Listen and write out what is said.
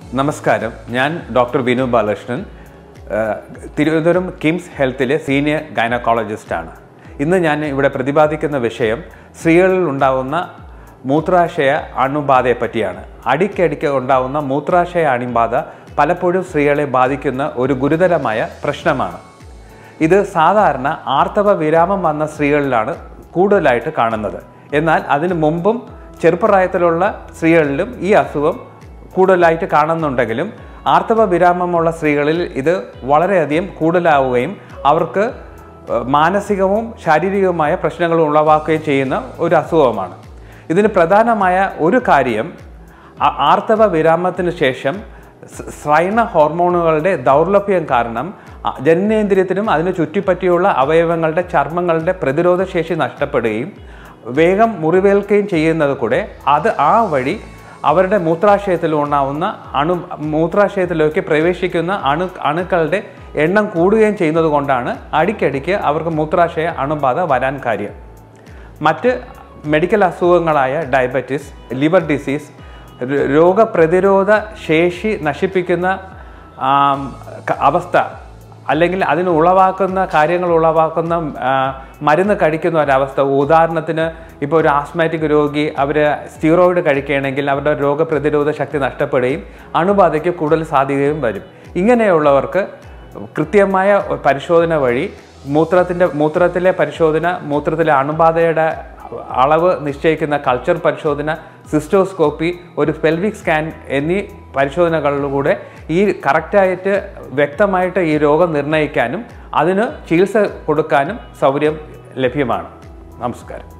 നമസ്കാരം ഞാൻ ഡോക്ടർ വിനു ബാലകൃഷ്ണൻ ഏഹ്, തിരുവനന്തപുരം കിംസ് ഹെൽത്തിലെ സീനിയർ ഗൈനക്കോളജിസ്റ്റാണ് ഇന്ന് ഞാൻ ഇവിടെ പ്രതിപാദിക്കുന്ന വിഷയം സ്ത്രീകളിൽ ഉണ്ടാകുന്ന മൂത്രാശയ അണുബാധയെ പറ്റിയാണ് അടിക്കടിക്ക് ഉണ്ടാകുന്ന മൂത്രാശയ അണുബാധ പലപ്പോഴും സ്ത്രീകളെ ബാധിക്കുന്ന ഒരു ഗുരുതരമായ പ്രശ്നമാണ് ഇത് സാധാരണ ആർത്തവ വിരാമം വന്ന സ്ത്രീകളിലാണ് കൂടുതലായിട്ട് കാണുന്നത് എന്നാൽ അതിനു മുമ്പും ചെറുപ്രായത്തിലുള്ള സ്ത്രീകളിലും ഈ അസുഖം കൂടുതലായിട്ട് കാണുന്നുണ്ടെങ്കിലും ആർത്തവ വിരാമമുള്ള സ്ത്രീകളിൽ ഇത് വളരെയധികം കൂടുതലാവുകയും അവർക്ക് ഏഹ്, മാനസികവും ശാരീരികവുമായ പ്രശ്നങ്ങൾ ഉളവാക്കുകയും ചെയ്യുന്ന ഒരു അസുഖമാണ് ഇതിന് പ്രധാനമായ ഒരു കാര്യം ആ- ആർത്തവ വിരാമത്തിന് ശേഷം സ് ശ്രൈണ ഹോർമോണുകളുടെ ദൗർലഭ്യം കാരണം അ- ജനനേന്ദ്രിയത്തിനും അതിന് ചുറ്റിപ്പറ്റിയുള്ള അവയവങ്ങളുടെ ചർമ്മങ്ങളുടെ പ്രതിരോധ ശേഷി നഷ്ടപ്പെടുകയും വേഗം മുറിവേൽക്കുകയും ചെയ്യുന്നത് കൂടെ അത് ആ വഴി അവരുടെ മൂത്രാശയത്തിൽ ഉണ്ടാവുന്ന അണു മൂത്രാശയത്തിലേക്ക് പ്രവേശിക്കുന്ന അണു അണുക്കളുടെ എണ്ണം കൂടുകയും ചെയ്യുന്നത് കൊണ്ടാണ് അടിക്കടിക്ക് അവർക്ക് മൂത്രാശയ അണുബാധ വരാൻ കാര്യം മറ്റ് മെഡിക്കൽ അസുഖങ്ങളായ ഡയബറ്റിസ് ലിവർ ഡിസീസ് ര- രോഗപ്രതിരോധ ശേഷി നശിപ്പിക്കുന്ന ആം, ക- അവസ്ഥ അല്ലെങ്കിൽ അതിന് ഉളവാക്കുന്ന കാര്യങ്ങൾ ഉളവാക്കുന്ന ആ, മരുന്ന് കഴിക്കുന്ന ഒരവസ്ഥ ഉദാഹരണത്തിന് ഇപ്പോൾ ഒരു ആസ്മാറ്റിക് രോഗി അവർ സ്റ്റീറോയിഡ് കഴിക്കുകയാണെങ്കിൽ അവരുടെ രോഗപ്രതിരോധ ശക്തി നഷ്ടപ്പെടുകയും അണുബാധയ്ക്ക് കൂടുതൽ സാധ്യതയും വരും ഇങ്ങനെയുള്ളവർക്ക് കൃത്യമായ ഒരു പരിശോധന വഴി മൂത്രത്തിൻ്റെ മൂത്രത്തിലെ പരിശോധന മൂത്രത്തിലെ അണുബാധയുടെ അളവ് നിശ്ചയിക്കുന്ന കൾച്ചർ പരിശോധന സിസ്റ്റോസ്കോപ്പി ഒരു പെൽവിക് സ്കാൻ എന്നീ പരിശോധനകളിലൂടെ ഈ കറക്റ്റായിട്ട് വ്യക്തമായിട്ട് ഈ രോഗം നിർണ്ണയിക്കാനും അതിന് ചികിത്സ കൊടുക്കാനും സൗകര്യം ലഭ്യമാണ് നമസ്കാരം